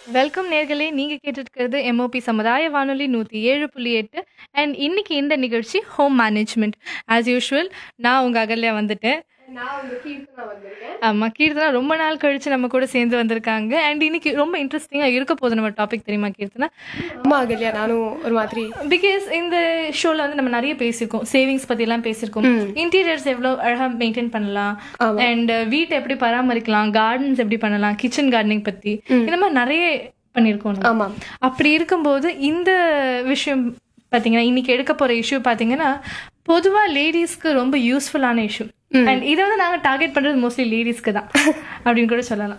Welcome நேர்களே நீங்க கேட்டுட்டு இருக்கிறது எம்ஓபி சமுதாய வானொலி நூற்றி ஏழு புள்ளி எட்டு அண்ட் இன்னைக்கு இந்த நிகழ்ச்சி ஹோம் மேனேஜ்மெண்ட் ஆஸ் யூஷுவல் நான் உங்க அகல்யா வந்துட்டேன் நான் உங்க கீர்த்தனா வந்திருக்கேன் ஆமா கீர்த்தனா ரொம்ப நாள் கழிச்சு நம்ம கூட சேர்ந்து வந்திருக்காங்க அண்ட் இன்னைக்கு ரொம்ப இன்ட்ரெஸ்டிங்கா இருக்க போகுது நம்ம டாபிக் தெரியுமா கீர்த்தனா ஆமா அகல்யா நானும் ஒரு மாதிரி பிகாஸ் இந்த ஷோல வந்து நம்ம நிறைய பேசியிருக்கோம் சேவிங்ஸ் பத்தி எல்லாம் பேசியிருக்கோம் இன்டீரியர்ஸ் எவ்வளவு அழகா மெயின்டைன் பண்ணலாம் அண்ட் வீட்டை எப்படி பராமரிக்கலாம் கார்டன்ஸ் எப்படி பண்ணலாம் கிச்சன் கார்டனிங் பத்தி இந்த மாதிரி நிறைய பண்ணியிருக்கோம் நம்ம. ஆமா அப்படி இருக்கும்போது இந்த விஷயம் பாத்தீங்கன்னா இன்னைக்கு எடுக்க போற இஷ்யூ பாத்தீங்கன்னா பொதுவா லேடிஸ்க்கு ரொம்ப யூஸ்ஃபுல்லான இஷ்யூ அண்ட் இதை வந்து நாங்க டார்கெட் பண்றது மோஸ்ட்லி லேடிஸ்க்கு தான் அப்படின்னு கூட சொல்லலாம்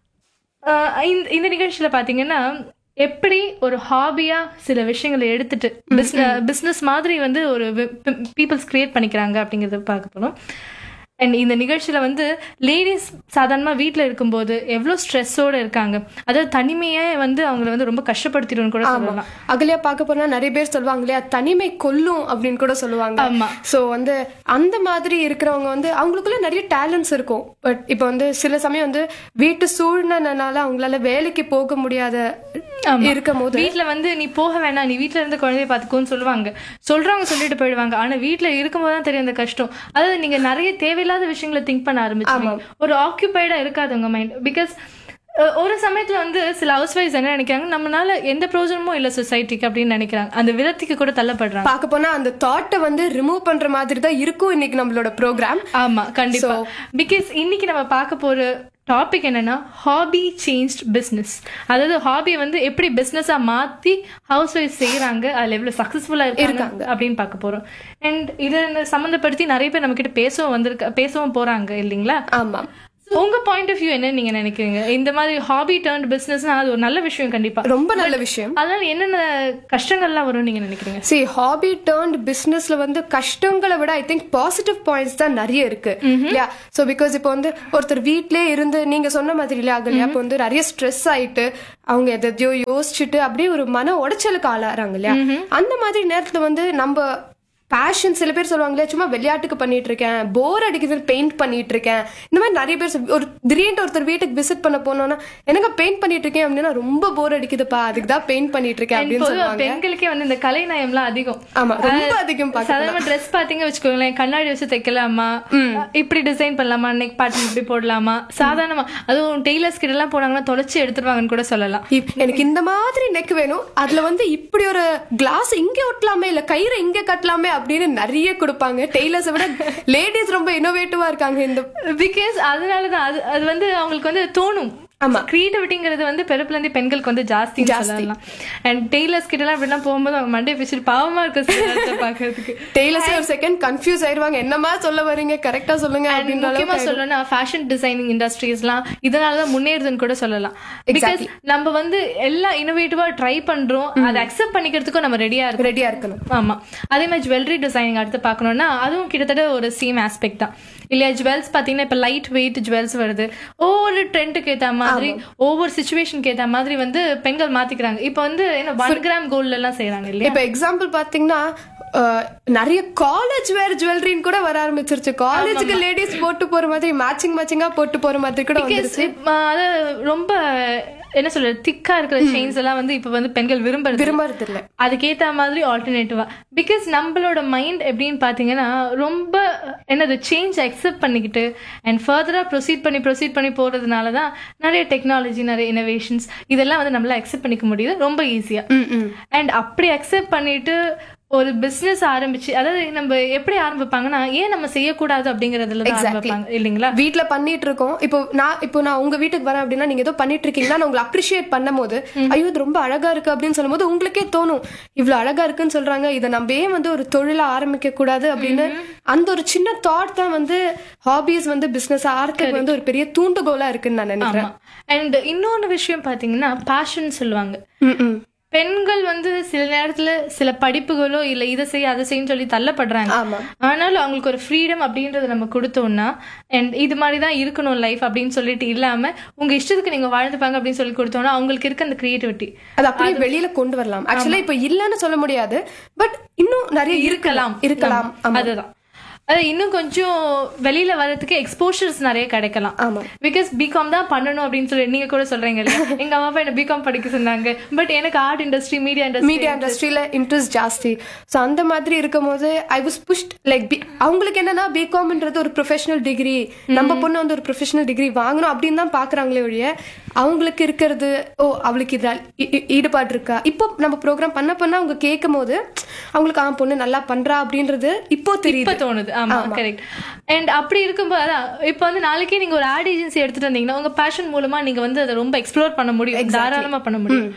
ஆஹ் இந்த இந்த நிகழ்ச்சியில பாத்தீங்கன்னா எப்படி ஒரு ஹாபியா சில விஷயங்களை எடுத்துட்டு பிசினஸ் மாதிரி வந்து ஒரு பீப்புள்ஸ் கிரியேட் பண்ணிக்கிறாங்க அப்படிங்கறத பார்க்க போறோம் அண்ட் இந்த நிகழ்ச்சியில வந்து லேடிஸ் சாதாரணமா வீட்ல இருக்கும்போது எவ்வளவு ஸ்ட்ரெஸ்ஸோட இருக்காங்க அதாவது தனிமையே வந்து அவங்கள வந்து ரொம்ப கஷ்டப்படுத்திடும் கூட சொல்லலாம் அகல்யா பார்க்க போனா நிறைய பேர் சொல்லுவாங்க இல்லையா தனிமை கொல்லும் அப்படின்னு கூட சொல்லுவாங்க ஆமா. சோ வந்து அந்த மாதிரி இருக்கிறவங்க வந்து அவங்களுக்குள்ள நிறைய டேலண்ட்ஸ் இருக்கும் பட் இப்போ வந்து சில சமயம் வந்து வீட்டு சூழ்நிலைனால அவங்களால வேலைக்கு போக முடியாத இருக்கும் போது வீட்ல வந்து நீ போக வேணாம் நீ வீட்ல இருந்து குழந்தைய பாத்துக்கோன்னு சொல்லுவாங்க சொல்றவங்க சொல்லிட்டு போயிடுவாங்க ஆனா வீட்ல இருக்கும்போது தான் தெரியும் அந்த கஷ்டம் அதாவது நீங்க நிறைய தேவையில்லாத விஷயங்களை திங்க் பண்ண ஆரம்பிச்சீங்க ஒரு ஆக்குபைடா இருக்காது உங்க மைண்ட் பிகாஸ் ஒரு சமயத்துல வந்து சில ஹவுஸ் ஒய்ஃப்ஸ் என்ன நினைக்கிறாங்க நம்மளால எந்த பிரயோஜனமும் இல்ல சொசைட்டிக்கு அப்படின்னு நினைக்கிறாங்க அந்த விரக்திக்கு கூட தள்ளப்படுறாங்க பார்க்க போனா அந்த தாட்டை வந்து ரிமூவ் பண்ற மாதிரி தான் இருக்கும் இன்னைக்கு நம்மளோட ப்ரோக்ராம் ஆமா கண்டிப்பா பிகாஸ் இன்னைக்கு நம்ம பார்க்க போற டாபிக் என்னன்னா ஹாபி சேஞ்ச் பிசினஸ் அதாவது ஹாபியை வந்து எப்படி பிசினஸா மாத்தி ஹவுஸ் ஒய்ஃப் செய்யறாங்க அதுல எவ்வளவு சக்சஸ்ஃபுல்லா இருக்காங்க அப்படின்னு பார்க்க போறோம் அண்ட் இதை சம்மந்தப்படுத்தி நிறைய பேர் நம்ம கிட்ட பேசவும் வந்திருக்க பேசவும் போறாங்க இல்லைங்களா ஆமா உங்க பாயிண்ட் ஆஃப் வியூ என்ன நீங்க நினைக்கிறீங்க இந்த மாதிரி ஹாபி டர்ன் பிசினஸ் அது ஒரு நல்ல விஷயம் கண்டிப்பா ரொம்ப நல்ல விஷயம் அதனால என்னென்ன கஷ்டங்கள்லாம் வரும் நீங்க நினைக்கிறீங்க சி ஹாபி டேர்ன்ட் பிசினஸ்ல வந்து கஷ்டங்களை விட ஐ திங்க் பாசிட்டிவ் பாயிண்ட்ஸ் தான் நிறைய இருக்கு இல்லையா சோ பிகாஸ் இப்போ வந்து ஒருத்தர் வீட்லயே இருந்து நீங்க சொன்ன மாதிரி இல்லையா அகல்யா இப்போ வந்து நிறைய ஸ்ட்ரெஸ் ஆயிட்டு அவங்க எதையோ யோசிச்சுட்டு அப்படியே ஒரு மன உடைச்சலுக்கு ஆளாறாங்க இல்லையா அந்த மாதிரி நேரத்துல வந்து நம்ம பேஷன் சில பேர் சொல்லுவாங்க இல்லையா சும்மா விளையாட்டுக்கு பண்ணிட்டு இருக்கேன் போர் அடிக்குது பெயிண்ட் பண்ணிட்டு இருக்கேன் இந்த மாதிரி நிறைய பேர் சொல்- ஒரு திடீர்னு ஒருத்தர் வீட்டுக்கு விசிட் பண்ண போனோம்னா எனக்கு பெயிண்ட் பண்ணிட்டு இருக்கேன் அப்படின்னா ரொம்ப போர் அடிக்குதுப்பா அதுக்கு தான் பெயிண்ட் பண்ணிட்டு இருக்கேன் அப்படின்னு பொதுவா சொல்லுவாங்க பெண்களுக்கே வந்து இந்த கலை நயம்லாம் அதிகம் ஆமா ரொம்ப அதிகம் பார்க்க சாதாரண ட்ரெஸ் பாத்தீங்க வச்சுக்கோங்களேன் கண்ணாடி வச்சு தைக்கலாமா இப்படி டிசைன் பண்ணலாமா நெக் பாட்டன் இப்படி போடலாமா சாதாரணமா அதுவும் டெய்லர்ஸ் கிட்ட எல்லாம் போனாங்கன்னா தொலைச்சு எடுத்துருவாங்கன்னு கூட சொல்லலாம் இப்- எனக்கு இந்த மாதிரி நெக் வேணும் அதுல வந்து இப்படி ஒரு கிளாஸ் இங்க ஒட்டலாமே இல்ல கயிறை இங்க கட்டலாமே அப்படின்னு நிறைய கொடுப்பாங்க டெய்லர்ஸை விட லேடிஸ் ரொம்ப இன்னோவேட்டிவா இருக்காங்க இந்த பிகாஸ் அதனாலதான் அது அது வந்து அவங்களுக்கு வந்து தோணும் ஆமா. கிரியேட்டிவிட்டிங்கிறது வந்து பிறப்புல இருந்து பெண்களுக்கு வந்து ஜாஸ்தி சொல்லலாம் அண்ட் டெய்லர்ஸ் கிட்ட எல்லாம் இப்படிலாம் போகும்போது அவங்க மண்டே பிடிச்சிட்டு பாவமா இருக்கு சில நேரத்துல பாக்குறதுக்கு டெய்லர்ஸே ஒரு செகண்ட் கன்ஃபியூஸ் ஆயிடுவாங்க என்னமா சொல்ல வரீங்க கரெக்டா சொல்லுங்க And அப்படின்ற முக்கியமா அளவுக்கு சொல்லணும்னா ஃபேஷன் டிசைனிங் இண்டஸ்ட்ரீஸ்லாம் இதனாலதான் முன்னேறுதுன்னு கூட சொல்லலாம் பிகாஸ் நம்ம வந்து எல்லாம் இன்னோவேட்டிவா ட்ரை பண்றோம் அதை அக்செப்ட் பண்ணிக்கிறதுக்கும் நம்ம ரெடியா இருக்கோம் ரெடியா இருக்கணும் ஆமா அதே மாதிரி ஜுவல்லரி டிசைனிங் அடுத்து பார்க்கணும்னா அதுவும் கிட்டத்தட்ட ஒரு சேம் ஆஸ்பெக்ட் தான் இல்லையா ஜுவல்ஸ் பாத்தீங்கன்னா இப்ப லைட் வெயிட் ஜுவல்ஸ் வருது ஒவ்வொரு ட்ரெண்டுக்கு ஏத்த மாதிரி ஒவ்வொரு சுச்சுவேஷனுக்கு ஏத்த மாதிரி வந்து பெண்கள் மாத்திக்கிறாங்க இப்ப வந்து என்ன ஒன் கிராம் கோல்ட்ல எல்லாம் செய்யறாங்க இல்லையா இப்ப எக்ஸாம்பிள் பாத்தீங்கன்னா அஹ், நிறைய காலேஜ் வேர் ஜுவல்லரின்னு கூட வர ஆரம்பிச்சிருச்சு காலேஜுக்கு லேடிஸ் போட்டு போற மாதிரி மேட்சிங் மேட்சிங்கா போட்டு போற மாதிரி கூட வந்துருச்சு Because, இப்ப, அது ரொம்ப என்ன சொல்றது திக்கா இருக்கிற செயின்ஸ் எல்லாம் வந்து இப்ப வந்து பெண்கள் விரும்புறது விரும்புறது இல்ல அதுக்கேத்த மாதிரி ஆல்டர்னேட்டிவா பிகாஸ் நம்மளோட மைண்ட் எப்படின்னு பாத்தீங்கன்னா ரொம்ப என்னது சேஞ்ச் அக்செப்ட் பண்ணிக்கிட்டு அண்ட் ஃபர்தரா ப்ரொசீட் பண்ணி ப்ரொசீட் பண்ணி போறதுனால தான் நிறைய டெக்னாலஜி நிறைய இனோவேஷன்ஸ் இதெல்லாம் வந்து நம்மளால அக்செப்ட் பண்ணிக்க முடியுது ரொம்ப ஈஸியா ம், ம். அண்ட் அப்படி அக்செப்ட் பண்ணிட்டு ஒரு பிசினஸ் ஆரம்பிச்சு அதாவது நம்ம எப்படி ஆரம்பிப்பாங்கன்னா ஏன் நம்ம செய்யக்கூடாது அப்படிங்கறதுல தான் ஆரம்பிப்பாங்க இல்லைங்களா வீட்ல பண்ணிட்டு இருக்கோம் இப்போ நான் இப்போ நான் உங்க வீட்டுக்கு வரேன் அப்படின்னா நீங்க ஏதோ பண்ணிட்டு இருக்கீங்கன்னா நான் உங்களை அப்ரிஷியேட் பண்ணும்போது ஐயோ இது ரொம்ப அழகா இருக்கு அப்படின்னு சொல்லும்போது உங்களுக்கே தோணும் இவ்வளவு அழகா இருக்குன்னு சொல்றாங்க இதை நம்ம ஏன் வந்து ஒரு தொழிலா ஆரம்பிக்க கூடாது அப்படின்னு அந்த ஒரு சின்ன தாட் தான் வந்து ஹாபிஸ் வந்து பிசினஸ் ஆர்க்கு வந்து ஒரு பெரிய தூண்டுகோலா இருக்குன்னு நான் நினைக்கிறேன் அண்ட் இன்னொன்னு விஷயம் பாத்தீங்கன்னா பேஷன் சொல்லுவாங்க ம், ம். பெண்கள் வந்து சில நேரத்துல சில படிப்புகளோ இல்ல இதை செய்ய அதை செய்யன்னு சொல்லி தள்ளப்படுறாங்க ஆமா ஆனாலும் அவங்களுக்கு ஒரு ஃப்ரீடம் அப்படின்றத நம்ம கொடுத்தோம்னா அண்ட் இது மாதிரி தான் இருக்கணும் லைஃப் அப்படின்னு சொல்லிட்டு இல்லாம உங்க இஷ்டத்துக்கு நீங்க வாழ்ந்துப்பாங்க அப்படின்னு சொல்லி கொடுத்தோம்னா அவங்களுக்கு இருக்க அந்த கிரியேட்டிவிட்டி அது அப்படியே வெளியில கொண்டு வரலாம் ஆக்சுவலா இப்ப இல்லன்னு சொல்ல முடியாது பட் இன்னும் நிறைய இருக்கலாம் இருக்கலாம் ஆமா. அதுதான் அது இன்னும் கொஞ்சம் வெளியில வர்றதுக்கு எக்ஸ்போஷர்ஸ் நிறைய கிடைக்கலாம் ஆமா பிகாஸ் பிகாம் தான் பண்ணணும் அப்படின்னு சொல்லி நீங்க கூட சொல்றீங்க இல்லையா எங்க அம்மா அப்பா என்ன பிகாம் படிக்க சொன்னாங்க பட் எனக்கு art industry media industry media இண்டஸ்ட்ரியில இன்ட்ரெஸ்ட் ஜாஸ்தி ஸோ அந்த மாதிரி இருக்கும்போது ஐ வாஸ் புஷ்ட் லைக் அவங்களுக்கு என்னன்னா பிகாம்ன்றது ஒரு ப்ரொஃபஷனல் டிகிரி நம்ம பொண்ணு வந்து ஒரு ப்ரொஃபஷனல் டிகிரி வாங்கணும் அப்படின்னு தான் பாக்குறாங்களே ஒழிய அவங்களுக்கு இருக்கிறது ஓ அவளுக்கு இதில் ஈடுபாடு இருக்கா இப்போ நம்ம ப்ரோக்ராம் பண்ண பண்ண அவங்க கேட்கும் போது அவங்களுக்கு ஆ பொண்ணு நல்லா பண்றா அப்படின்றது இப்போ இப்ப தெரியுது தோணுது ஆமா கரெக்ட் அண்ட் அப்படி இருக்கும்போது அதான் இப்ப வந்து நாளைக்கே நீங்க ஒரு ஆட் ஏஜென்சி எடுத்துட்டு வந்தீங்கன்னா உங்க பேஷன் மூலமா நீங்க வந்து அதை ரொம்ப எக்ஸ்ப்ளோர் பண்ண முடியும் தாராளமா பண்ண முடியும்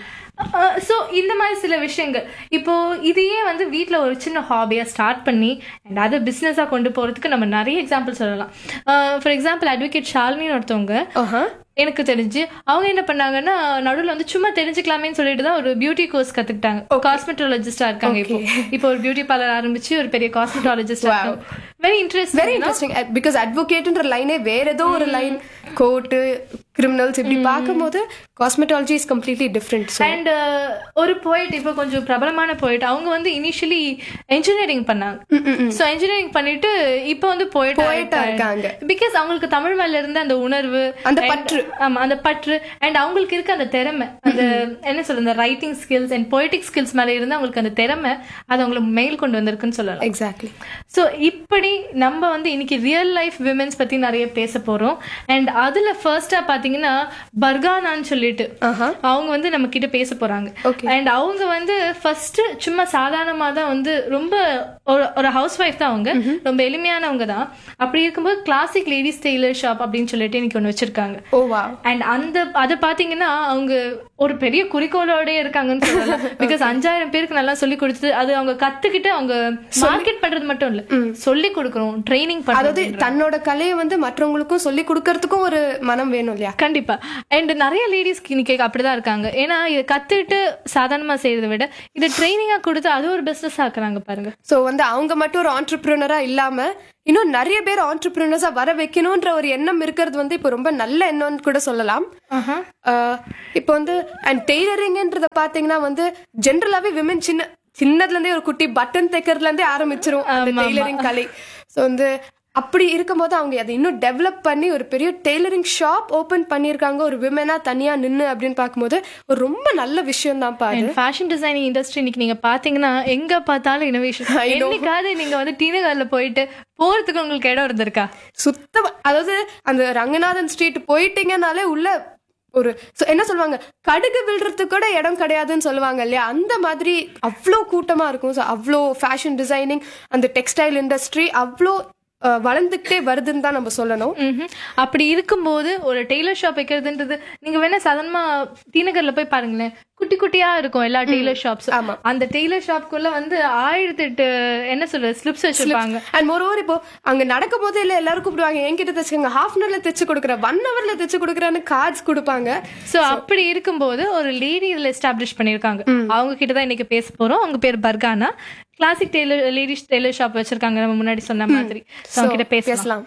ஸோ இந்த மாதிரி சில விஷயங்கள் இப்போ இதையே வந்து வீட்டில் ஒரு சின்ன ஹாபியா ஸ்டார்ட் பண்ணி அண்ட் அதை பிஸ்னஸாக கொண்டு போறதுக்கு நம்ம நிறைய எக்ஸாம்பிள் சொல்லலாம் ஃபார் எக்ஸாம்பிள் அட்வொகேட் ஷாலினின்னு ஒருத்தவங்க ஆஹா எனக்கு தெரிஞ்சு அவங்க என்ன பண்ணாங்கன்னா நடுவில் வந்து சும்மா தெரிஞ்சுக்கலாமேன்னு சொல்லிட்டு தான் ஒரு பியூட்டி கோர்ஸ் கத்துக்கிட்டாங்க காஸ்மெட்டாலஜிஸ்டா இருக்காங்க இப்போ இப்போ ஒரு பியூட்டி பார்லர் ஆரம்பிச்சு ஒரு பெரிய cosmetologist very interest very interesting because அட்வொகேட்ன்ற லைனே வேற ஏதோ ஒரு லைன் கோர்ட்டு கிரிமினல்ஸ் இப்படி பார்க்கும்போது cosmetology is completely different and ஒரு போயிட் இப்போ கொஞ்சம் பிரபலமான போயிட் அவங்க வந்து இனிஷியலி இன்ஜினியரிங் பண்ணாங்க ஸோ இன்ஜினியரிங் பண்ணிட்டு இப்போ வந்து போயிட் Poet ஆ இருக்காங்க. பிகாஸ் அவங்களுக்கு தமிழ் மேல இருந்த அந்த உணர்வு அந்த and- பற்று. ஆமா அந்த பற்று அண்ட் அவங்களுக்கு இருக்க அந்த திறமை அந்த என்ன சொல்றது அந்த writing skills and poetic skills மேல இருந்து அவங்களுக்கு அந்த திறமை அது அவங்களுக்கு மேல் கொண்டு வந்திருக்குன்னு சொல்லலாம் எக்ஸாக்ட்லி ஸோ இப்படி நம்ம வந்து இன்னைக்கு ரியல் லைஃப் விமென்ஸ் பத்தி நிறைய பேச போறோம் அண்ட் அதுல ஃபர்ஸ்டா பாத்தீங்கன்னா பர்கானான்னு சொல்லிட்டு ஆஹா அவங்க வந்து நம்ம கிட்ட பேச போறாங்க Okay. அண்ட் அவங்க வந்து ஃபர்ஸ்ட் சும்மா சாதாரணமா தான் வந்து ரொம்ப ஒரு ஒரு ஹவுஸ் ஒய்ஃப் தான் அவங்க ரொம்ப எளிமையானவங்க தான் அப்படி இருக்கும்போது கிளாசிக் லேடிஸ் டெய்லர் ஷாப் அப்படின்னு சொல்லிட்டு இன்னைக்கு ஒன்று வச்சிருக்காங்க ஓ வா அண்ட் அந்த அதை பாத்தீங்கன்னா அவங்க ஒரு பெரிய குறிக்கோளோட இருக்காங்கன்னு சொல்லலாம் பிகாஸ் அஞ்சாயிரம் பேருக்கு நல்லா சொல்லி கொடுத்து அது அவங்க கத்துக்கிட்டு அவங்க மார்க்கெட் பண்றது மட்டும் இல்ல சொல்லி கொடுக்கறோம் ட்ரைனிங் அதாவது பண்றது தன்னோட கலையை வந்து மற்றவங்களுக்கும் சொல்லி கொடுக்கறதுக்கும் ஒரு மனம் வேணும் இல்லையா கண்டிப்பா அண்ட் நிறைய லேடிஸ்க்கு இன்னைக்கு அப்படிதான் இருக்காங்க ஏன்னா இதை கத்துட்டு சாதாரணமா செய்யறதை விட இதை ட்ரைனிங்கா கொடுத்து அது ஒரு பிசினஸ் ஆக்குறாங்க பாருங்க சோ வந்து அவங்க மட்டும் ஒரு ஆண்டர்பிரினரா இல்லாம இன்னும் நிறைய பேர் ஆண்டர்பிரினர்ஸா வர வைக்கணும்ன்ற ஒரு எண்ணம் இருக்கிறது வந்து இப்போ ரொம்ப நல்ல எண்ணம்னு கூட சொல்லலாம் ஆஹ் இப்போ வந்து அண்ட் டெய்லரிங்ன்றத பாத்தீங்கன்னா வந்து ஜென்ரலாவே விமன் சின்ன சின்னதுல இருந்தே ஒரு குட்டி பட்டன் தைக்கிறதுல இருந்தே ஆரம்பிச்சிரும் அந்த டெய்லரிங் கலை சோ வந்து அப்படி இருக்கும்போது அவங்க அதை இன்னும் டெவலப் பண்ணி ஒரு பெரிய டெய்லரிங் ஷாப் ஓபன் பண்ணியிருக்காங்க ஒரு விமனா தனியா நின்னு அப்படின்னு பார்க்கும்போது ஒரு ரொம்ப நல்ல விஷயம் தான் பாரு ஃபேஷன் டிசைனிங் இண்டஸ்ட்ரி இன்னைக்கு நீங்க பாத்தீங்கன்னா எங்க பார்த்தாலும் இனோவேஷன் என்னைக்காவது நீங்க வந்து டீனகர்ல போயிட்டு போறதுக்கு உங்களுக்கு இடம் இருந்திருக்கா சுத்தமா அதாவது அந்த ரங்கநாதன் ஸ்ட்ரீட் போயிட்டீங்கனாலே உள்ள ஒரு so என்ன சொல்லுவாங்க கடுகு விழுறதுக்கு கூட இடம் கிடையாதுன்னு சொல்லுவாங்க இல்லையா அந்த மாதிரி அவ்வளோ கூட்டமா இருக்கும் ஸோ அவ்வளோ ஃபேஷன் டிசைனிங் அந்த டெக்ஸ்டைல் இண்டஸ்ட்ரி அவ்வளோ அஹ், வளர்ந்துக்கிட்டே வருதுன்னு தான் நம்ம சொல்லணும் ம்ஹும். அப்படி இருக்கும்போது ஒரு டெய்லர் ஷாப் வைக்கிறதுன்றது நீங்க வேணா சாதாரணமா டீனகர்ல போய் பாருங்களேன் குட்டி குட்டியா இருக்கும் எல்லா டெய்லர் ஷாப்ஸ் ஆமா. அந்த டெய்லர் ஷாப்க்குள்ள வந்து ஆயிரத்தி எட்டு என்ன சொல்றது ஸ்லிப்ஸ் வச்சிருப்பாங்க அண்ட் மோரோவர் இப்போ அங்க நடக்கும் போதே இல்ல எல்லாரும் கூப்பிடுவாங்க என்கிட்ட தைச்சுக்கோங்க ஹாஃப் அன் ஹவர்ல தைச்சு கொடுக்குறேன் ஒன் ஹவர்ல தைச்சு கொடுக்குறேன்னு கார்ட்ஸ் கொடுப்பாங்க சோ அப்படி இருக்கும்போது ஒரு லேடி இதுல எஸ்டாப்ளிஷ் பண்ணிருக்காங்க அவங்க கிட்ட தான் இன்னைக்கு பேச போறோம் அவங்க பேர் Farhana classic tailor ladies tailor shop வச்சிருக்காங்க நம்ம முன்னாடி சொன்ன மாதிரி So, அவங்க கிட்ட பேசலாம் பேசலாம்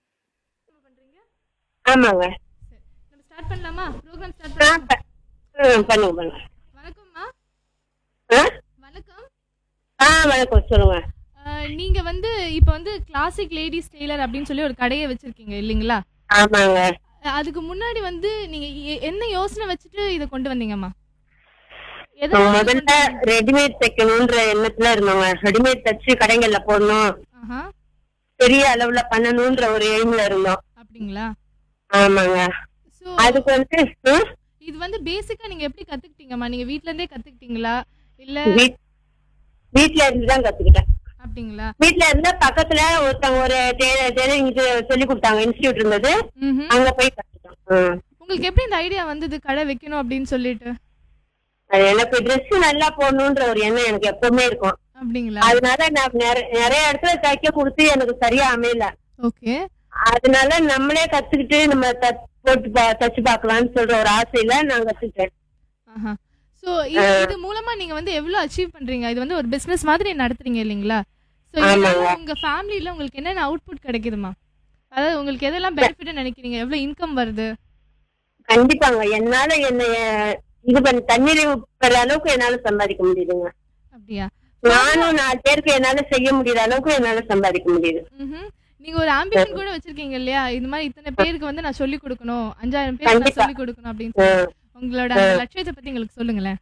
ஆமாங்க நம்ம ஸ்டார்ட் பண்ணலாமா ப்ரோக்ராம் ஸ்டார்ட் ஆ, ப- ம், பண்ணுங்க பண்ணுங்க வணக்கம்மா ஆ? வணக்கம் ஆ வணக்கம் சொல்லுங்க அஹ், நீங்க வந்து இப்ப வந்து கிளாசிக் லேடிஸ் டெய்லர் அப்படின்னு சொல்லி ஒரு கடையை வச்சிருக்கீங்க இல்லைங்களா ஆமாங்க அஹ், அதுக்கு முன்னாடி வந்து நீங்க எ- என்ன யோசனை வச்சுட்டு இதை கொண்டு வந்தீங்கம்மா இப்போ எதனால முதல்ல ரெடிமேட் தைக்கணும்ன்ற எண்ணத்துல இருந்தோங்க ரெடிமேட் தச்சு கடைகள்ல போடணும் ஆஹா, பெரிய அளவுல பண்ணணும்ன்ற ஒரு எய்ம்ல இருந்தோம் அப்படிங்களா ஆமாங்க சோ அதுக்கு வந்து ம், இது வந்து பேசிக்கா நீங்க எப்படி கத்துக்கிட்டீங்கம்மா நீங்க வீட்ல இருந்தே கத்துக்கிட்டீங்களா இல்ல வீட்- வீட்ல இருந்து தான் கத்துக்கிட்டேன் அப்படிங்களா வீட்ல இருந்து பக்கத்துல ஒருத்தவங்க ஒரு டெய்லரிங் சொல்லி கொடுத்தாங்க இன்ஸ்டியூட் இருந்தது ம்ஹும். அங்க போய் கத்துட்டோம் ம். உங்களுக்கு எப்படி இந்த ஐடியா வந்தது கடை வைக்கணும் அப்படின்னு சொல்லிட்டு அது எனக்கு Dress நல்லா போடணும்ன்ற ஒரு எண்ணம் எனக்கு எப்பவுமே இருக்கும் அப்படிங்களா அதனால நான் நிறைய நிறைய இடத்துல தைக்க கொடுத்து எனக்கு சரியா அமையல ஓகே அதனால நம்மளே கத்துக்கிட்டு நம்ம த- போட்டு பா- தச்சு பார்க்கலாம்னு சொல்ற ஒரு ஆசையில நான் கத்துக்கிட்டேன் ஆஹா சோ இது இது மூலமா நீங்க வந்து எவ்வளவு அச்சீவ் பண்றீங்க இது வந்து ஒரு பிசினஸ் மாதிரி நடத்துறீங்க இல்லைங்களா சோ இதனால உங்க ஃபேமிலில உங்களுக்கு என்னென்ன அவுட்புட் கிடைக்குதுமா அதாவது உங்களுக்கு எதெல்லாம் பெனிஃபிட் நினைக்கிறீங்க எவ்வளவு இன்கம் வருது கண்டிப்பாங்க என்னால என்ன இது பண்ணி தண்ணீர் பெற அளவுக்கு என்னால சம்பாதிக்க முடியுதுங்க அப்படியா நானும் நாலு பேருக்கு என்னால செய்ய முடியாத அளவுக்கு என்னால சம்பாதிக்க முடியுது ம்ஹும். நீங்க ஒரு ஆம்பிஷன் கூட வச்சிருக்கீங்க இல்லையா இந்த மாதிரி இத்தனை பேருக்கு வந்து நான் சொல்லி கொடுக்கணும் அஞ்சாயிரம் பேருக்கு நான் கண்டிப்பா. சொல்லி கொடுக்கணும் அப்படின்னு சொல்லி உங்களோட அந்த லட்சியத்தை பத்தி எங்களுக்கு சொல்லுங்களேன்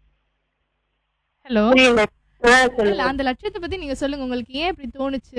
ஹலோ புரியல ஆ, இல்ல சொல்லுங்க அந்த லட்சியத்தை பத்தி நீங்க சொல்லுங்க உங்களுக்கு ஏன் இப்படி தோணுச்சு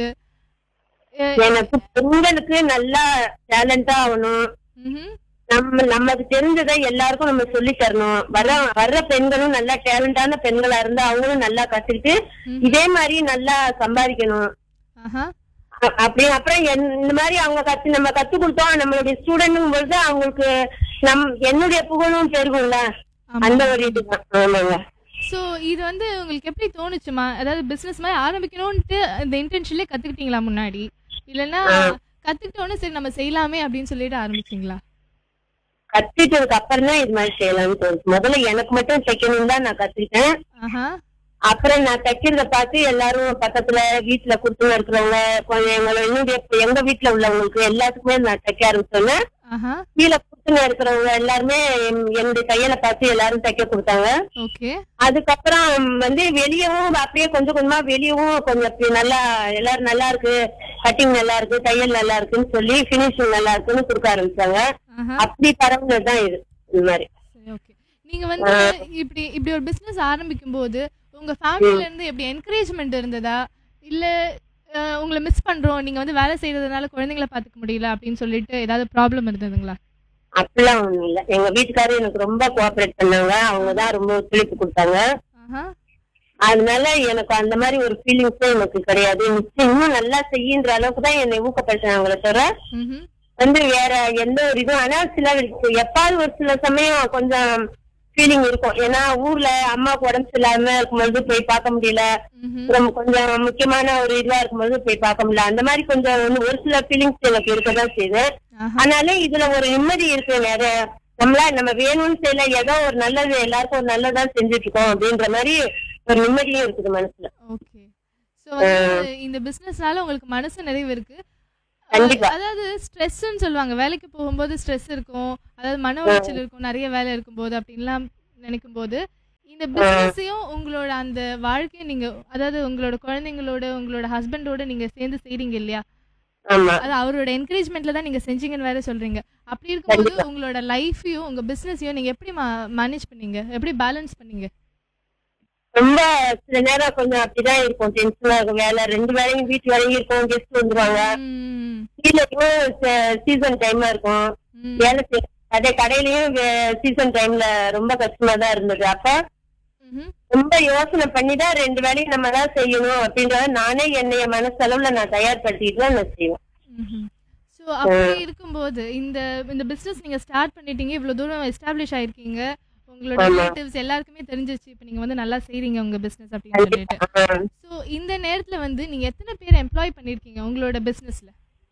எ- எனக்கு பெண்களுக்கு நல்லா டேலண்டா ஆகணும் ம்ஹும். நம்ம நமக்கு தெரிஞ்சதை எல்லாருக்கும் நம்ம சொல்லி தரணும் வர வர்ற பெண்களும் நல்லா டேலண்டான பெண்களா இருந்தா அவங்களும் நல்லா கத்துக்கிட்டு இதே மாதிரி நல்லா சம்பாதிக்கணும் ஆஹா அ- அப்படி அப்புறம் என்- இந்த மாதிரி அவங்க கத்து நம்ம கத்து கொடுத்தோம் நம்மளுடைய ஸ்டூடெண்ட்டும் பொழுது அவங்களுக்கு நம் என்னுடைய புகழும் பெருகும்ல ஆமா. அந்த ஒரு இதுதான் ஆமாங்க சோ இது வந்து உங்களுக்கு எப்படி தோணுச்சுமா அதாவது பிசினஸ் மாதிரி ஆரம்பிக்கணும்ட்டு இந்த இன்டென்ஷன்லயே கத்துக்கிட்டீங்களா முன்னாடி இல்லைன்னா கத்துக்கிட்டோன்னு சரி நம்ம செய்யலாமே அப்படின்னு சொல்லிட்டு ஆரம்பிச்சீங்களா கத்துக்கிட்டதுக்கு அப்புறம் தான் இது மாதிரி செய்யலாம்னு தோணுச்சு முதல்ல எனக்கு மட்டும் தைக்கணும் தான் நான் கத்துக்கிட்டேன் ஆஹா அப்புறம் நான் தைக்கிறத பார்த்து எல்லாரும் பக்கத்துல வீட்டுல குடுத்து இருக்கிறவங்க கொஞ்சம் எங்களை என்னுடைய எங்க வீட்டுல உள்ளவங்களுக்கு எல்லாத்துக்குமே நான் தைக்க ஆரம்பிச்சோன்னே ஆஹா கீழே குடுத்துன இருக்கிறவங்க எல்லாருமே என்- என்னுடைய தையலை பார்த்து எல்லாரும் தைக்க கொடுத்தாங்க ஓகே அதுக்கப்புறம் வந்து வெளியவும் அப்படியே கொஞ்சம் கொஞ்சமா வெளியவும் கொஞ்சம் அப்படி நல்லா எல்லாரும் நல்லா இருக்கு கட்டிங் நல்லா இருக்கு தையல் நல்லா இருக்குன்னு சொல்லி பினிஷிங் நல்லா இருக்குன்னு கொடுக்க ஆரம்பிச்சாங்க ஆஹா அப்படி பரவுனதுதான் இது இந்த மாதிரி சரி ஓகே நீங்க வந்து இப்படி இப்படி ஒரு பிசினஸ் ஆரம்பிக்கும் போது உங்க ஃபேமிலில இருந்து எப்படி என்கரேஜ்மெண்ட் இருந்ததா இல்ல அஹ், உங்களை மிஸ் பண்றோம் நீங்க வந்து வேலை செய்யறதுனால குழந்தைங்களை பாத்துக்க முடியல அப்படின்னு சொல்லிட்டு ஏதாவது ப்ராப்ளம் இருந்ததுங்களா அப்படிலாம் ஒண்ணும் இல்ல எங்க வீட்டுக்காரர் எனக்கு ரொம்ப கோஆபரேட் பண்ணாங்க அவங்கதான் ரொம்ப ஒத்துழைப்பு கொடுத்தாங்க ஆஹா அதனால எனக்கு அந்த மாதிரி ஒரு ஃபீலிங்ஸே எனக்கு கிடையாது நிச்சயம் இன்னும் நல்லா செய்யுன்ற அளவுக்கு தான் என்னை ஊக்கப்படுத்தினாங்களே தவிர ம்ஹும். வந்து வேற எந்த ஒரு இதுவும் ஆனா சில எப்பாவது ஒரு சில சமயம் கொஞ்சம் ஃபீலிங் இருக்கும் ஏன்னா ஊர்ல அம்மாவுக்கு உடம்பு சரியில்லாம இருக்கும்போது போய் பார்க்க முடியல ம்ஹும். ரொம்ப கொஞ்சம் முக்கியமான ஒரு இதுவா இருக்கும்போது போய் பார்க்க முடியல அந்த மாதிரி கொஞ்சம் வந்து ஒரு சில ஃபீலிங்ஸ் எனக்கு இருக்கதான் செய்யுது ஆஹா அதனால இதுல ஒரு நிம்மதி இருக்கு நிறைய நம்மளா நம்ம வேணும்னு செய்யல ஏதோ ஒரு நல்லது எல்லாருக்கும் ஒரு நல்லதா செஞ்சுட்டு இருக்கோம் அப்படின்ற மாதிரி ஒரு நிம்மதியும் இருக்குது மனசுல ஓகே சோ வந்து இந்த பிசினஸ்னால உங்களுக்கு மனசு நிறைவு இருக்கு கண்டிப்பா. அதாவது ஸ்ட்ரெஸ்ன்னு சொல்லுவாங்க வேலைக்கு போகும்போது ஸ்ட்ரெஸ் இருக்கும் அதாவது மன உளைச்சல் இருக்கும் நிறைய வேலை இருக்கும்போது அப்படின்லாம் நினைக்கும் போது இந்த பிசினஸையும் உங்களோட அந்த வாழ்க்கையை நீங்க அதாவது உங்களோட குழந்தைங்களோட உங்களோட ஹஸ்பண்டோட நீங்க சேர்ந்து செய்றீங்க இல்லையா ஆமா அது அவரோட என்கரேஜ்மெண்ட்ல தான் நீங்க செஞ்சீங்கன்னு வேற சொல்றீங்க அப்படி இருக்கும்போது உங்களோட லைஃபையும் உங்க பிசினஸையும் நீங்க எப்படி மேனேஜ் பண்ணீங்க எப்படி பேலன்ஸ் பண்ணீங்க ரொம்ப சில நேரம் கொஞ்சம் அப்படிதான் இருக்கும் டென்ஷனா இருக்கும் வேலை ரெண்டு வேலையும் வீட்டு வேலையும் இருக்கும் கெஸ்ட் வந்துருவாங்க ம், கீழேயும் சீசன் டைமா இருக்கும் ம், வேலை செய்ய- அதே கடையிலயும் சீசன் டைம்ல ரொம்ப கஷ்டமா தான் இருந்தது அப்ப ம்ஹும். ரொம்ப யோசனை பண்ணி தான் ரெண்டு வேலையும் நம்ம தான் செய்யணும் அப்படின்றத நானே என்னைய மனசளவுல நான் தயார்படுத்திட்டு தான் நான் செய்வேன் ஸோ அப்படி இருக்கும்போது இந்த இந்த பிசினஸ் நீங்க ஸ்டார்ட் பண்ணிட்டீங்க இவ்வளவு தூரம் எஸ்டாப்ளிஷ் ஆயிருக்கீங்க உங்களோட ரிலேட்டிவ்ஸ் எல்லாருக்குமே தெரிஞ்சிருச்சு இப்போ நீங்க வந்து நல்லா செய்றீங்க உங்க பிசினஸ் அப்படின்னு சொல்லிட்டு ஆஹ் ஸோ இந்த நேரத்துல வந்து நீங்க எத்தனை பேர் எம்ப்ளாய் பண்ணிருக்கீங்க உங்களோட பிசினஸ்ல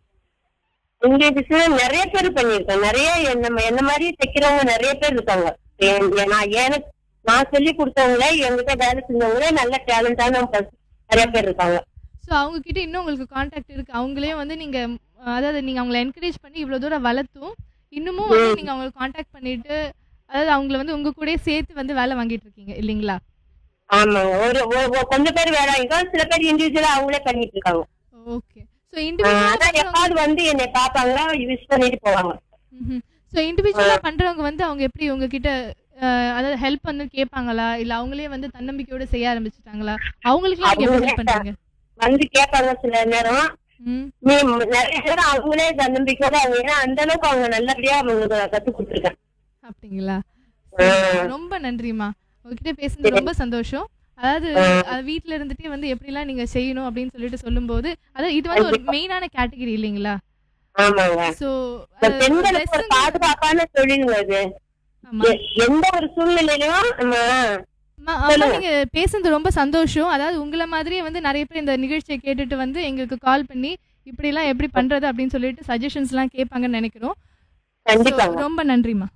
இங்க பிசினஸ் நிறைய பேர் பண்ணிருக்கேன் நிறைய என்ன என்ன மாதிரி தைக்கிறவங்க நிறைய பேர் இருக்காங்க என்- என் நான் எனக்கு நான் சொல்லி கொடுத்தவங்களே என்கிட்ட வேலை செஞ்சவங்களே நல்ல டேலண்டான நிறைய பேர் இருக்காங்க ஸோ அவங்க கிட்ட இன்னும் உங்களுக்கு காண்டாக்ட் இருக்கு அவங்களையும் வந்து நீங்க அஹ், அதாவது நீங்க அவங்கள என்கரேஜ் பண்ணி இவ்வளவு தூரம் வளர்த்தும் இன்னமும் வந்து நீங்க அவங்களை காண்டாக்ட் பண்ணிட்டு அதாவது அவங்கள வந்து உங்க கூடயே சேர்த்து வந்து வேலை வாங்கிட்டு இருக்கீங்க இல்லைங்களா ஆமாங்க ஒரு ஒரு- ஒரு கொஞ்சம் பேர் வேலை வாங்கிக்கோ சில பேர் இண்டிவிஜுவலா அவங்களே பண்ணிட்டு இருக்காங்க ஓகே ஸோ ஆஹ் இண்டிவிஜுவலா அதான் எப்பாவது வந்து என்னை பாப்பாங்க யூஸ் பண்ணிட்டு போவாங்க ஸோ இண்டிவிஜுவலா பண்றவங்க வந்து அவங்க எப்படி உங்ககிட்ட அஹ், அதாவது ஹெல்ப் வந்து கேட்பாங்களா இல்ல அவங்களே வந்து தன்னம்பிக்கையோட செய்ய ஆரம்பிச்சிட்டாங்களா அவங்களுக்குலாம் நீங்க எப்படி ஹெல்ப் பண்றீங்க வந்து கேட்பாங்க சில நேரம் ம் நீ நிறைய நேரம் அவங்களே தன்னம்பிக்கையோட அவங்க ஏன்னா அந்த அளவுக்கு அவங்க நல்லபடியா அவங்களுக்கு கத்து கொடுத்துருக்கேன் அப்படிங்களா சரி, ரொம்ப நன்றிம்மா உங்ககிட்ட பேசுனது ரொம்ப சந்தோஷம் அதாவது அது வீட்ல இருந்துட்டே வந்து எப்படிலாம் நீங்க செய்யணும் அப்படின்னு சொல்லிட்டு சொல்லும்போது அதாவது இது வந்து ஒரு மெயினான கேட்டகரி இல்லைங்களா ஆமாங்க சோ இந்த பெண்களுக்கு ஒரு பாதுகாப்பான தொழிலுங்க இது ஆமா எ- எந்த ஒரு சூழ்நிலையிலும் நம்ம அம்மா, அம்மா நீங்க பேசுனது ரொம்ப சந்தோஷம் அதாவது உங்களை மாதிரியே வந்து நிறைய பேர் இந்த நிகழ்ச்சியை கேட்டுட்டு வந்து எங்களுக்கு கால் பண்ணி இப்படி எல்லாம் எப்படி பண்றது அப்படின்னு சொல்லிட்டு சஜஷன்ஸ் எல்லாம் கேட்பாங்கன்னு நினைக்கிறோம் கண்டிப்பாங்க So, ரொம்ப நன்றிம்மா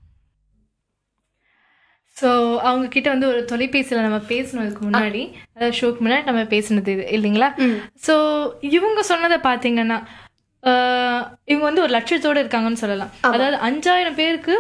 ஸோ அவங்க கிட்ட வந்து ஒரு தொலைபேசியில் நம்ம பேசினதுக்கு முன்னாடி அதாவது ஷோக்கு முன்னாடி நம்ம பேசினது இது இல்லைங்களா ஸோ இவங்க சொன்னதை பார்த்தீங்கன்னா ஆஹ், இவங்க வந்து ஒரு லட்சியத்தோட இருக்காங்கன்னு சொல்லலாம் அதாவது அஞ்சாயிரம் பேருக்கு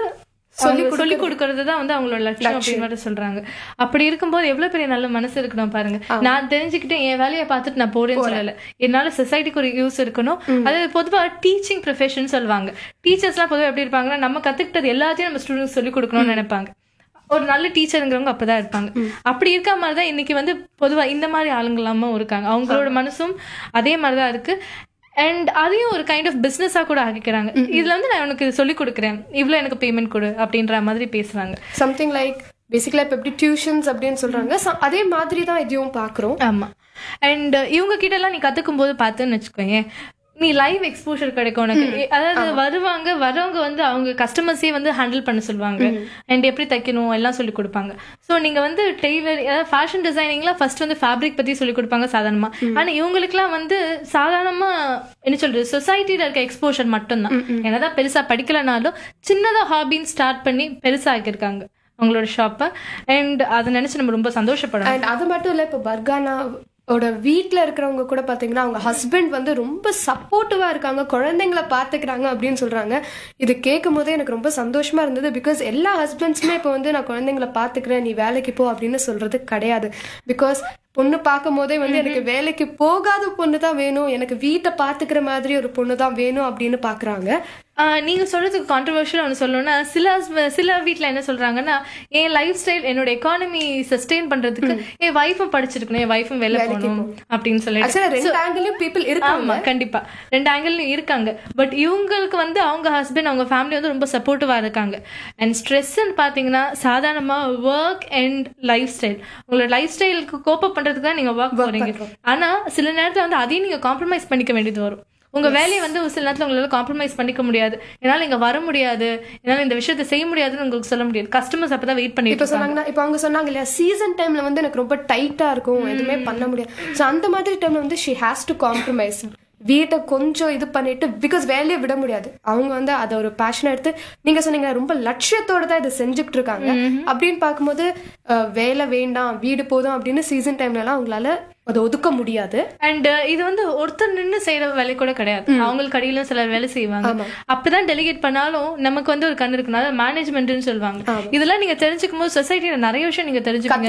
சொல்லி சொல்லி கொடுக்கறது தான் வந்து அவங்களோட லட்சியம் அப்படின்னு மட்டும் சொல்றாங்க அப்படி இருக்கும்போது எவ்வளவு பெரிய நல்ல மனசு இருக்கணும் பாருங்க நான் தெரிஞ்சுக்கிட்டு என் வேலையை பார்த்துட்டு நான் போறேன்னு சொல்லல என்னால சொசைட்டிக்கு ஒரு யூஸ் இருக்கணும் அது பொதுவா டீச்சிங் ப்ரொஃபஷன் சொல்லுவாங்க டீச்சர்ஸ்லாம் பொதுவாக எப்படி இருப்பாங்கன்னா நம்ம கத்துக்கிட்டது எல்லாத்தையும் நம்ம ஸ்டூடெண்ட்ஸ் சொல்லி கொடுக்கணும்னு நினைப்பாங்க ஒரு நல்ல டீச்சருங்கிறவங்க அப்பதான் இருப்பாங்க அப்படி இருக்க மாதிரி தான் இன்னைக்கு வந்து பொதுவா இந்த மாதிரி ஆளுங்களாமும் இருக்காங்க அவங்களோட மனசும் அதே மாதிரி தான் இருக்கு அண்ட் அதையும் ஒரு கைண்ட் ஆஃப் பிஸ்னஸாக கூட ஆக்கிக்கிறாங்க இதுல வந்து நான் உனக்கு சொல்லி கொடுக்குறேன் இவ்வளோ எனக்கு பேமெண்ட் கொடு அப்படின்ற மாதிரி பேசுறாங்க சம்திங் லைக் பேசிக்கலா இப்ப எப்படி டியூஷன்ஸ் அப்படின்னு சொல்றாங்க So, அதே மாதிரி தான் இதையும் பாக்குறோம் ஆமா அண்ட் இவங்க கிட்ட எல்லாம் நீ கத்துக்கும் போது பார்த்துன்னு வச்சுக்கோயேன் நீ லைவ் எக்ஸ்போஷர் கிடைக்கும் உனக்கு எ- அதாவது வருவாங்க வரவங்க வந்து அவங்க கஸ்டமர்ஸே வந்து ஹேண்டில் பண்ண சொல்லுவாங்க அண்ட் எப்படி தைக்கணும் எல்லாம் சொல்லி கொடுப்பாங்க ஸோ நீங்க வந்து டெய்லர் அதாவது ஃபேஷன் டிசைனிங்லாம் ஃபர்ஸ்ட் வந்து ஃபேப்ரிக் பத்தி சொல்லி கொடுப்பாங்க சாதாரணமா ஆனா இவங்களுக்குலாம் வந்து சாதாரணமா என்ன சொல்றது சொசைட்டில இருக்க எக்ஸ்போஷர் மட்டும்தான் என்னதான் பெருசா படிக்கலனாலும் சின்னதா ஹாபின்னு ஸ்டார்ட் பண்ணி பெருசா ஆக்கியிருக்காங்க அவங்களோட ஷாப்பை அண்ட் அதை நினைச்சு நம்ம ரொம்ப சந்தோஷப்படணும் அண்ட் அது மட்டும் இல்ல இப்ப பர்கானா ஓட வீட்ல இருக்கிறவங்க கூட பாத்தீங்கன்னா அவங்க ஹஸ்பண்ட் வந்து ரொம்ப சப்போர்ட்டிவா இருக்காங்க குழந்தைங்கள பாத்துக்கிறாங்க அப்படின்னு சொல்றாங்க இது கேட்கும் போதே எனக்கு ரொம்ப சந்தோஷமா இருந்தது பிகாஸ் எல்லா ஹஸ்பண்ட்ஸுமே இப்போ வந்து நான் குழந்தைங்கள பாத்துக்கிறேன் நீ வேலைக்கு போ அப்படின்னு சொல்றது கிடையாது பிகாஸ் பொண்ணு பார்க்கும் போதே வந்து எனக்கு வேலைக்கு போகாத பொண்ணு தான் வேணும் எனக்கு வீட்டை பாத்துக்கிற மாதிரி ஒரு பொண்ணு தான் வேணும் அப்படின்னு பாக்குறாங்க ஆஹ் நீங்க சொல்றதுக்கு கான்ட்ரவர்ஷியல் ஒன்று சொல்லணும்னா சில husband- சில வீட்ல என்ன சொல்றாங்கன்னா என் லைஃப் ஸ்டைல் என்னோட எக்கானமி சஸ்டெயின் பண்றதுக்கு என் வைஃபும் படிச்சிருக்கணும் என் வைஃபும் வேலை போகணும் அப்படின்னு சொல்லிட்டு ஆக்சுவலா ரெண்டு ஆங்கிலும் பீப்புள் இருக்காங்க ஆமா கண்டிப்பா ரெண்டு ஆங்கிள்லயும் இருக்காங்க பட் இவங்களுக்கு வந்து அவங்க ஹஸ்பண்ட் அவங்க ஃபேமிலி வந்து ரொம்ப சப்போர்ட்டிவா இருக்காங்க அண்ட் ஸ்ட்ரெஸ்ன்னு பாத்தீங்கன்னா சாதாரணமா ஒர்க் அண்ட் லைஃப் ஸ்டைல் உங்களோட லைஃப் ஸ்டைலுக்கு கோப்பப் பண்றதுக்கு தான் நீங்க ஒர்க் போறீங்க ஆனா சில நேரத்துல வந்து அதையும் நீங்க காம்ப்ரமைஸ் பண்ணிக்க வேண்டியது வரும் உங்க வேலையை வந்து ஒரு சில நேரத்துல உங்களால காம்ப்ரமைஸ் பண்ணிக்க முடியாது என்னால இங்க வர முடியாது என்னால இந்த விஷயத்தை செய்ய முடியாதுன்னு உங்களுக்கு சொல்ல முடியாது கஸ்டமர்ஸ் அப்பதான் வெயிட் பண்ணிட்டு இப்ப இருப்பாங்க. சொன்னாங்கன்னா இப்ப அவங்க சொன்னாங்க இல்லையா சீசன் டைம்ல வந்து எனக்கு ரொம்ப டைட்டா இருக்கும் எதுவுமே பண்ண முடியாது சோ அந்த மாதிரி டைம்ல வந்து ஷி ஹேஸ் டு காம்ப்ரமைஸ் வீட்டை கொஞ்சம் இது பண்ணிட்டு பிகாஸ் வேலையை விட முடியாது அவங்க வந்து அதை ஒரு பேஷன் எடுத்து நீங்க சொன்னீங்க ரொம்ப லட்சியத்தோட தான் இதை செஞ்சுட்டு இருக்காங்க அப்படின்னு பார்க்கும்போது அஹ், வேலை வேண்டாம் வீடு போதும் அப்படின்னு சீசன் டைம்ல எல்லாம் அவங்களால அதை ஒதுக்க முடியாது அண்ட் இது வந்து ஒருத்தர் நின்னு செய்யற வேலை கூட கிடையாது அவங்களுக்கு அடியிலும் சில வேலை செய்வாங்க அப்பதான் டெலிகேட் பண்ணாலும் நமக்கு வந்து ஒரு கண்ணு இருக்கணும் அதாவது மேனேஜ்மெண்ட்னு சொல்லுவாங்க இதெல்லாம் நீங்க தெரிஞ்சுக்கும் போது சொசைட்டில நிறைய விஷயம் நீங்க தெரிஞ்சுக்கீங்க